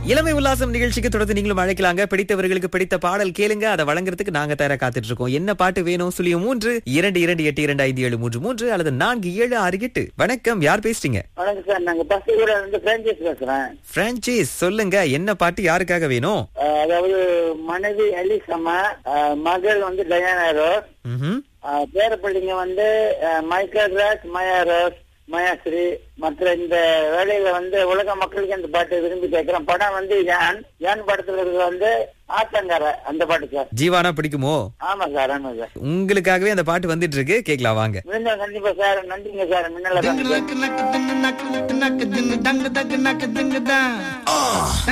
இளமை உல்லாசம் நிகழ்ச்சிக்கு தொடர்ந்து நீங்களும் அழைக்கலாங்க பிடித்தவர்களுக்கு பிடித்த பாடல் கேளுங்க அதை வழங்குறதுக்கு நாங்க தயாரா காத்துட்டு இருக்கோம் என்ன பாட்டு வேணும் சுழியம் மூன்று இரண்டு இரண்டு எட்டு இரண்டு ஐந்து ஏழு மூன்று மூன்று அல்லது நான்கு ஏழு ஆறு எட்டு வணக்கம் யார் பேசுறீங்க வணக்கம் சார் நாங்க பஸ் கூட இருந்து பிரான்சைஸ் பேசுறேன் பிரான்சைஸ் சொல்லுங்க என்ன பாட்டு யாருக்காக வேணும் அஹ் அதாவது மனைவி அலிசம்மா அஹ் மகள் வந்து டயானா ரோஸ் ம்ஹும். அஹ் பேரப்பிள்ளைங்க வந்து அஹ் மைக்கேல் ராஜ் மயா ரோஸ் மயாஸ்ரீ மற்ற இந்த வேலையில வந்து உலக மக்களுக்கு இந்த பாட்டு விரும்பி கேட்கிறோம் படம் வந்து யான் யான் படத்துல இருக்கிற வந்து ஆத்தங்கரை அந்த பாட்டு சார் ஜீவானா பிடிக்குமோ ஆமா சார் ஆமா சார் உங்களுக்காகவே அந்த பாட்டு வந்துட்டு இருக்கு கேட்கலாம் வாங்க மீண்டும் கண்டிப்பா சார் நன்றிங்க சார் மின்னல Ding, ding, ding, ding, ding, ding, ding, ding, ding, ding, ding, ding, ding, ding, ding, ding, ding.